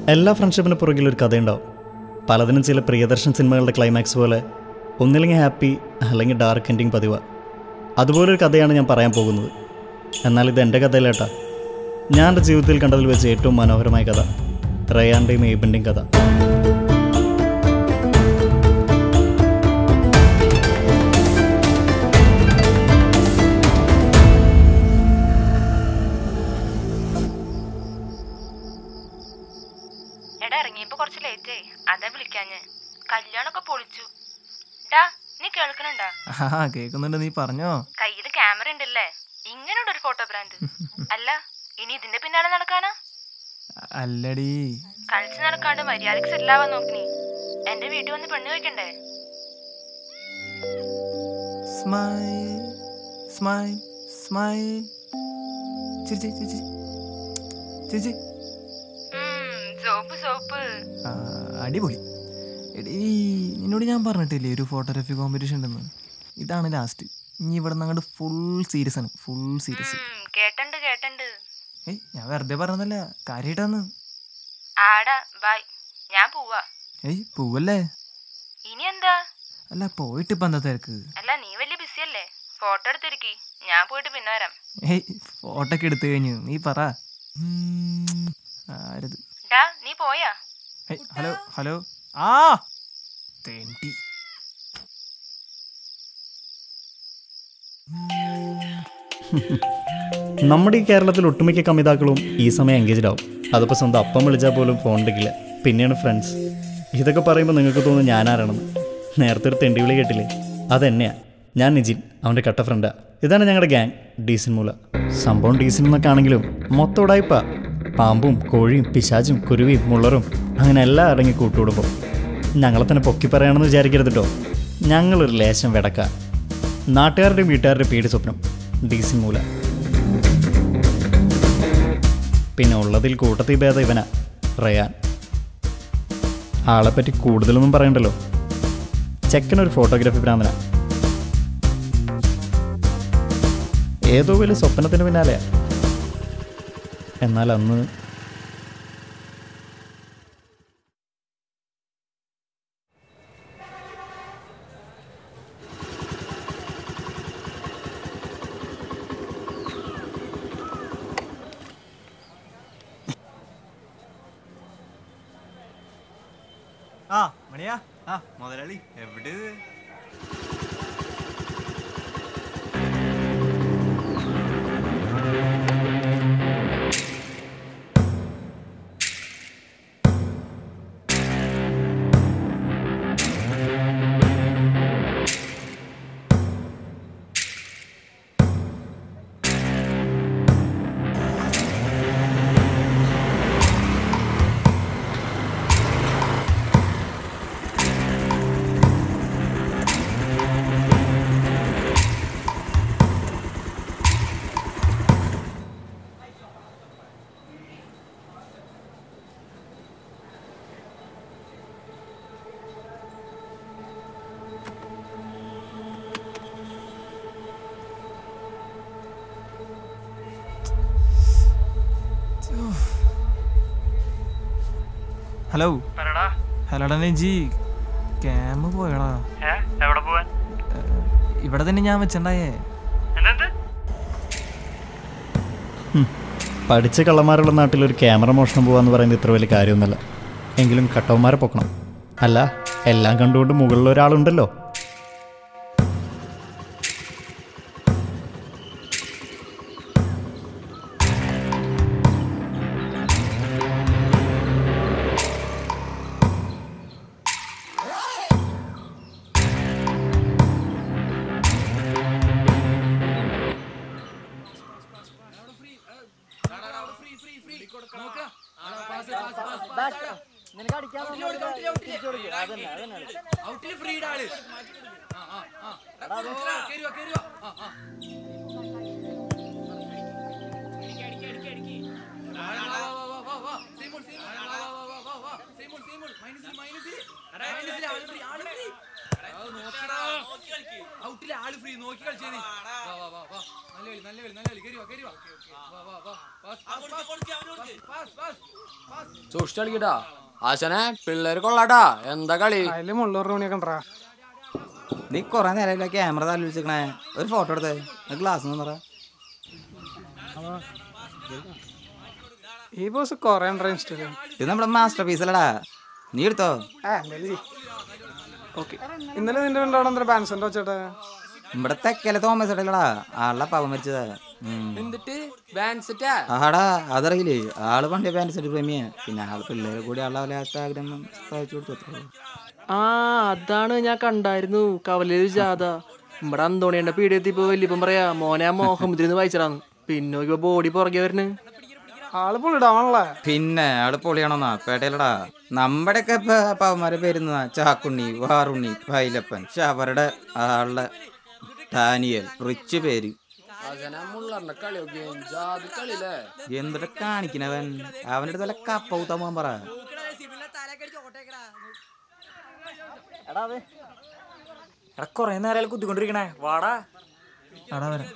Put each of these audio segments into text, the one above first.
എല്ലാ ഫ്രണ്ട്ഷിപ്പിന് പുറകിൽ ഒരു കഥയുണ്ടാവും പലതിനും ചില പ്രിയദർശൻ സിനിമകളുടെ ക്ലൈമാക്സ് പോലെ ഒന്നില്ലെങ്കിൽ ഹാപ്പി അല്ലെങ്കിൽ ഡാർക്ക് എൻഡിങ് പതിവ് അതുപോലൊരു കഥയാണ് ഞാൻ പറയാൻ പോകുന്നത് എന്നാൽ ഇത് എൻ്റെ കഥയിലേട്ടാ ഞാൻ എൻ്റെ ജീവിതത്തിൽ കണ്ടതിൽ വെച്ച് ഏറ്റവും മനോഹരമായ കഥ റയാൻ്റെയും ഏബിൻ്റെയും കഥ എടാ ഇറങ്ങിയപ്പോ കുറച്ച് ലേറ്റ് ആയി അതാ വിളിക്കാഞ്ഞ് കല്യാണൊക്കെ പൊളിച്ചു ഡാ നീ കേൾക്കണുണ്ടാ ആ കേൾക്കുന്നുണ്ട് നീ പറഞ്ഞോ കയ്യില് ക്യാമറ ഉണ്ടല്ലേ ഇങ്ങനെയുണ്ട് ഒരു ഫോട്ടോ ബ്രാൻഡ് അല്ല ഇനി ഇതിന്റെ പിന്നാലെ നടക്കാനാ അല്ലടി കളിച്ച് നടക്കാണ്ട് മര്യാദക്ക് സെറ്റിലാവാൻ നോക്കി എന്റെ വീട്ടിൽ വന്ന് പെണ്ണ് വെക്കണ്ടേ സ്മൈൽ സ്മൈൽ സ്മൈൽ ചിരിച്ചി ചിരിച്ചി ചിരിച്ചി സോപ്പ് സോപ്പ് ആ, അടിപൊളി എടീ നിന്നോട് ഞാൻ പറഞ്ഞിട്ടില്ലേ ഒരു ഫോട്ടോഗ്രാഫി കോമ്പറ്റീഷൻ ഉണ്ടെന്ന് ഇതാണ് ലാസ്റ്റ് ഇനി ഇവിടെ നിന്ന് അങ്ങോട്ട് ഫുൾ സീരിയസ് ആണ് ഫുൾ സീരിയസ് കേട്ടണ്ട് കേട്ടണ്ട് ഏയ് ഞാൻ വെറുതെ പറഞ്ഞതല്ല കാര്യമായിട്ടാന്ന് ആടാ ബൈ ഞാൻ പോവാ ഏയ് പോവല്ലേ ഇനി എന്താ അല്ല പോയിട്ട് ഇപ്പം എന്താ തിരക്ക് അല്ല നീ വലിയ ബിസി അല്ലേ ഫോട്ടോ എടുത്തിരിക്കി ഞാൻ പോയിട്ട് പിന്നെ വരാം ഏയ് ഫോട്ടോ ഒക്കെ എടുത്തു കഴിഞ്ഞു നീ പറ ഉം, ആരത് ഡാ നീ പോയാ ഏയ് ഹലോ ഹലോ ആ തേണ്ടി നമ്മുടെ ഈ കേരളത്തിൽ ഒട്ടുമിക്ക കമിതാക്കളും ഈ സമയം എൻഗേജ്ഡ് ആവും അതിപ്പോൾ സ്വന്തം അപ്പം വിളിച്ചാൽ പോലും ഫോൺ എടുക്കില്ല പിന്നെയാണ് ഫ്രണ്ട്സ് ഇതൊക്കെ പറയുമ്പോൾ നിങ്ങൾക്ക് തോന്നും ഞാനാരാണെന്ന് നേരത്തെ ഒരു തെണ്ടി വിളി കേട്ടില്ലേ അതെന്നെയാ ഞാൻ നിജിൻ അവൻ്റെ കട്ട ഫ്രണ്ടാ ഇതാണ് ഞങ്ങളുടെ ഗ്യാങ് ഡീസൻ മൂല സംഭവം ഡീസൻ എന്നൊക്കെ ആണെങ്കിലും മൊത്തം ഉടായിപ്പാ പാമ്പും കോഴിയും പിശാചും കുരുവിയും മുള്ളറും അങ്ങനെ എല്ലാം അടങ്ങി കൂട്ടുകൂടുമ്പോൾ ഞങ്ങളെ തന്നെ പൊക്കി പറയണമെന്ന് വിചാരിക്കരുത് കേട്ടോ ഞങ്ങളൊരു ലേശം വെടക്ക നാട്ടുകാരുടെയും വീട്ടുകാരുടെയും പേടി സ്വപ്നം ഡീസൻ മൂല പിന്നെ ഉള്ളതിൽ കൂട്ടത്തിൽ ഭേദം ഇവനാ റയാൻ ആളെപ്പറ്റി കൂടുതലൊന്നും പറയണ്ടല്ലോ ചെക്കനൊരു ഫോട്ടോഗ്രാഫി ഭ്രാന്തന ഏതോ വലിയ സ്വപ്നത്തിന് പിന്നാലെയാ എന്നാൽ അന്ന് ആ മണിയാ ആ മുതലാളി എവിടെ ഇത്? ഹലോ ഹലോടാ നെജി ക്യാമ് പോയടാ എവിടെ പോവാൻ ഇവിടെ തന്നെ ഞാൻ വെച്ചിണ്ടായേ പഠിച്ച കള്ളന്മാരുള്ള നാട്ടിൽ ഒരു ക്യാമറ മോഷണം പോവാന്ന് പറയുന്നത് ഇത്ര വലിയ കാര്യമൊന്നുമല്ല എങ്കിലും കട്ടവന്മാരെ പൊക്കണം അല്ല എല്ലാം കണ്ടുകൊണ്ട് മുകളിൽ ഒരാളുണ്ടല്ലോ സൂക്ഷിച്ച് കളിക്കട്ടാ ആശനെ പിള്ളേര് കൊള്ളാട്ടാ എന്താ കളി അതില് മുള്ളൂർ മണിയൊക്കെ കണ്ടാ നീ കൊറേ നേരമില്ല ക്യാമറ തല്ലി വെച്ചിക്കണേ ഒരു ഫോട്ടോ എടുത്തേ ഗ്ലാസ് പറ ഈ ബോസ് കൊറേ ഉണ്ടാ ഇൻസ്റ്റയില് ഇത് നമ്മുടെ മാസ്റ്റർ പീസ് അല്ലടാ നീ എടുത്തോ ആ എന്തായാലും ഓക്കെ ഇന്നലെ നിന്റെ രണ്ടാവിടെ എന്താ ബാൻസെന്റ് വെച്ചേട്ടാ ഇവിടെ തെക്കലെ തോമസ് ഇടയിലടാ ആളുടെ പാവം മരിച്ചതാ ഉം. എന്നിട്ട് ബാൻസെറ്റാ ആടാ അതറിയില്ലേ ആള് പണ്ടേ പാൻറ് സെറ്റ് പ്രേമിയ പിന്നെ ആള് പിള്ളേരെ കൂടി ആളെ ലാസ്റ്റ് ആഗ്രഹം സാധിച്ചു കൊടുത്തു അത്രേ ഉള്ളൂ. ആ അതാണ് ഞാൻ കണ്ടായിരുന്നു കവലയിൽ ജാഥ ഇവിടെ അന്തോണിയുടെ പീഡിയത്തിൽ ഇപ്പൊ വലിയപ്പം പറയാ മോനെ ആ മോഹമുദ്രിന്ന് വായിച്ചതാന്ന് പിന്നെ ഇപ്പൊ ബോഡി പുറകെ വരുന്നു ആള് പുള്ളിടാണല്ലേ പിന്നെ ആള് പൊളിയാണോന്നാ പേട്ടയിലടാ നമ്മുടെയൊക്കെ ഇപ്പൊ പാവന്മാരെ പേരുന്ന ചാക്കുണ്ണി വാറുണ്ണി പൈലപ്പൻ പക്ഷെ അവരുടെ ആളുടെ ഡാനിയൽ റിച്ച് പേര് ആശനെ മുള്ളറിന്റെ കളി നോക്കി ജാതി കളിയില്ലേ എന്തിട്ട് കാണിക്കണവൻ അവൻ്റെ അടുത്ത് വല്ല കപ്പൗത്താൻ പോകാൻ പറ എടാ കൊറേ നേരം കുത്തിക്കൊണ്ടിരിക്കണേ വാടാ അടാ വരാം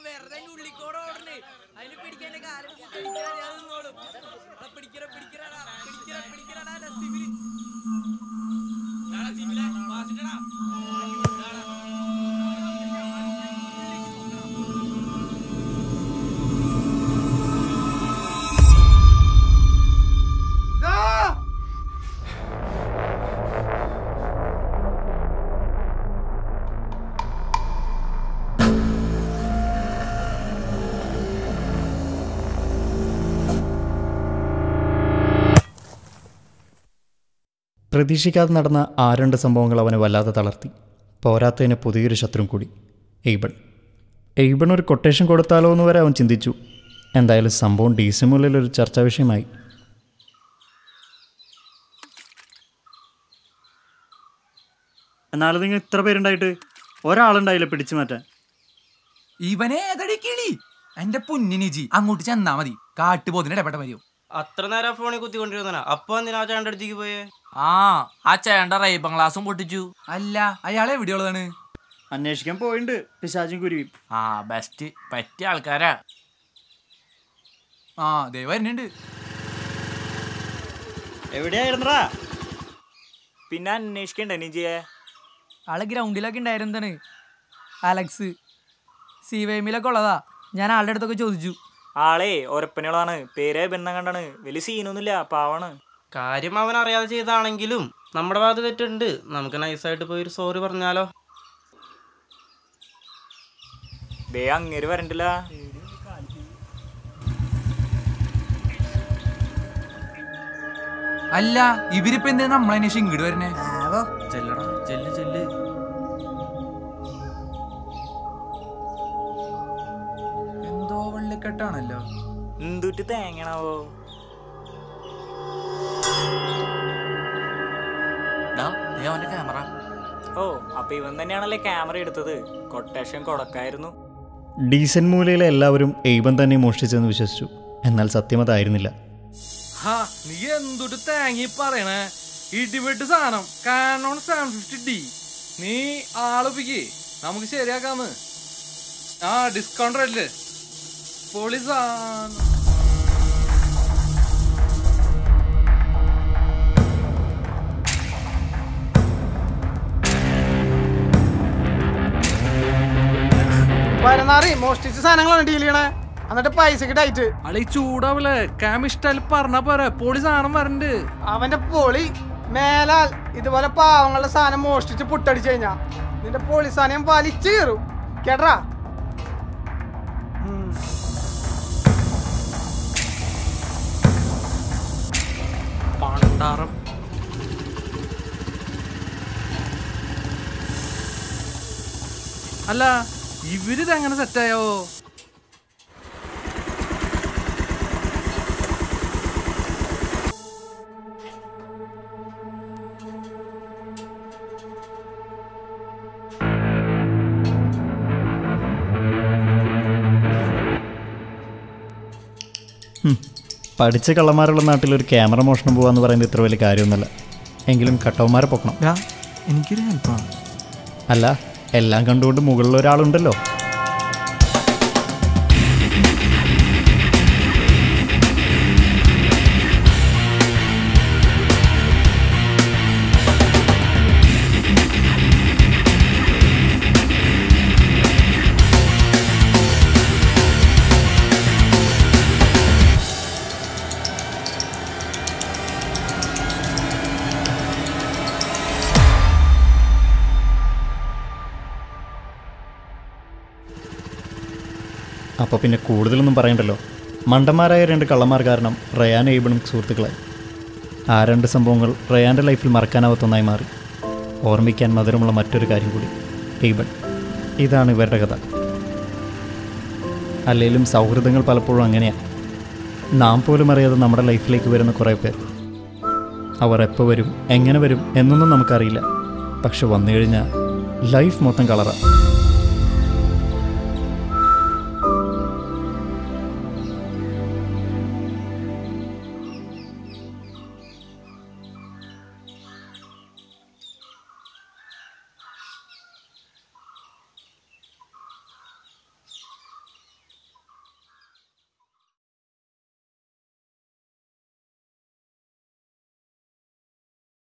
പ്രതീക്ഷിക്കാതെ നടന്ന ആ രണ്ട് സംഭവങ്ങൾ അവനെ വല്ലാതെ തളർത്തി പോരാത്തതിന് പുതിയൊരു ശത്രുവും കൂടി എയ്ബൺ എയ്ബൺ ഒരു കൊട്ടേഷൻ കൊടുത്താലോ എന്ന് വരെ അവൻ ചിന്തിച്ചു എന്തായാലും സംഭവം ഡീസിമുള്ളിൽ ഒരു ചർച്ചാ വിഷയമായി എന്നാലും നിങ്ങൾ ഇത്ര പേരുണ്ടായിട്ട് ഒരാളുണ്ടായില്ല പിടിച്ചു മാറ്റാൻ ഇവനെ ഏതടി കിളി എന്റെ പുന്നിനിജി അങ്ങോട്ട് ചെന്നാ മതി കാട്ടുപോതിന് ഇടപെട്ട മതിയോ അത്ര നേരം ഫോണിൽ കുത്തിക്കൊണ്ടിരുന്ന അപ്പൊ എന്തിനാ ചേട്ടൻ്റെ അടുത്തേക്ക് പോയേ ആ ആ ചേണ്ട റൈബം ഗ്ലാസും പൊട്ടിച്ചു അല്ല അയാൾ എവിടെയുള്ളതാണ് അന്വേഷിക്കാൻ പോയിട്ടുണ്ട് പിശാചും കുരുവിയും ആ ബെസ്റ്റ് പറ്റിയ ആൾക്കാരാ ആ ദേ വരുന്നുണ്ട് എവിടെയായിരുന്നടാ പിന്നെ അന്വേഷിക്കണ്ടേ നിജിയെ ആള് ഗ്രൗണ്ടിലൊക്കെ ഉണ്ടായിരുന്നതാണ് അലക്സ് സി വൈ എമ്മിലൊക്കെ ഉള്ളതാ ഞാൻ ആളുടെ അടുത്തൊക്കെ ചോദിച്ചു ആളെ ഒരപ്പനുകളാണ് പേര് ബന്ധം കണ്ടാണ് വലിയ സീനൊന്നുമില്ല പാവാണ് കാര്യം അവൻ അറിയാതെ ചെയ്താണെങ്കിലും നമ്മുടെ ഭാഗത്ത് തെറ്റുണ്ട് നമുക്ക് നൈസായിട്ട് പോയി ഒരു സോറി പറഞ്ഞാലോ ദേ അങ്ങേര് വരണ്ടില്ല അല്ല ഇവരിപ്പോ എന്തേ നമ്മളന്വേഷിച്ച് ഇങ്ങോട്ട് വരുന്നേ ചെല്ലടാ ചെല്ല് ചെല്ല് എന്തോ വെള്ളിക്കെട്ടാണല്ലോ എന്തുട്ട് തേങ്ങണാവോ അവന്റെ ക്യാമറ ഓ അപ്പൊ ഇവൻ തന്നെയാണല്ലേ ക്യാമറ എടുത്തത് കൊട്ടേഷൻ കൊടക്കായിരുന്നു ഡീസൻ മൂലയിലെ എല്ലാവരും എയ്ബൻ തന്നെ മോഷ്ടിച്ചെന്ന് വിശ്വസിച്ചു എന്നാൽ സത്യം അതായിരുന്നില്ല ഹാ നീ എന്തൊട്ട് തേങ്ങി പറയണേ ഇടിവെട്ട് സാധനം കാനോൺ സെവൻ ഫിഫ്റ്റി ഡി നീ ആളൊപ്പിക്ക് നമുക്ക് ശരിയാക്കാന്ന് ആ ഡിസ്കൗണ്ട് റേറ്റില് പൊളി സാധനം പരനാറി മോഷ്ടിച്ച സാധനങ്ങളാണ് ഡീൽ ചെയ്യണേ എന്നിട്ട് പൈസക്ക് ടൈറ്റ് അളി ചൂടാവില്ലേ ക്യാം ഇഷ്ടാൽ പറഞ്ഞ പോരെ പൊളി സാധനം വരണ്ട് അവന്റെ പൊളി മേലാൽ ഇതുപോലെ പാവങ്ങളുടെ സാധനം മോഷ്ടിച്ച് പുട്ടടിച്ചു കഴിഞ്ഞാ നിന്റെ പൊളി സാധനം വലിച്ചു കയറും കേട്ടാ പണ്ടാറം അല്ല ഇവരിത് എങ്ങനെ സെറ്റായോ പഠിച്ച കള്ളന്മാരുള്ള നാട്ടിൽ ഒരു ക്യാമറ മോഷണം പോകാന്ന് പറയുന്നത് ഇത്ര വലിയ കാര്യമൊന്നുമല്ല എങ്കിലും കട്ടവന്മാരെ പൊക്കണം ഡാ എനിക്കൊരു ഹെൽപ്പാണ് അല്ല എല്ലാം കണ്ടുകൊണ്ട് മുകളിൽ ഒരാളുണ്ടല്ലോ അപ്പോൾ പിന്നെ കൂടുതലൊന്നും പറയണ്ടല്ലോ മണ്ടന്മാരായ രണ്ട് കള്ളന്മാർ കാരണം റയാൻ എയ്ബിളും സുഹൃത്തുക്കളായി ആ രണ്ട് സംഭവങ്ങൾ റയാൻ്റെ ലൈഫിൽ മറക്കാനാവാത്ത ഒന്നായി മാറി ഓർമ്മിക്കാൻ മധുരമുള്ള മറ്റൊരു കാര്യം കൂടി എയ്ബൺ ഇതാണ് ഇവരുടെ കഥ അല്ലെങ്കിലും സൗഹൃദങ്ങൾ പലപ്പോഴും അങ്ങനെയാണ് നാം പോലും അറിയാതെ നമ്മുടെ ലൈഫിലേക്ക് വരുന്ന കുറേ പേർ അവർ എപ്പോൾ വരും എങ്ങനെ വരും എന്നൊന്നും നമുക്കറിയില്ല പക്ഷെ വന്നു കഴിഞ്ഞാൽ ലൈഫ് മൊത്തം കളറാണ്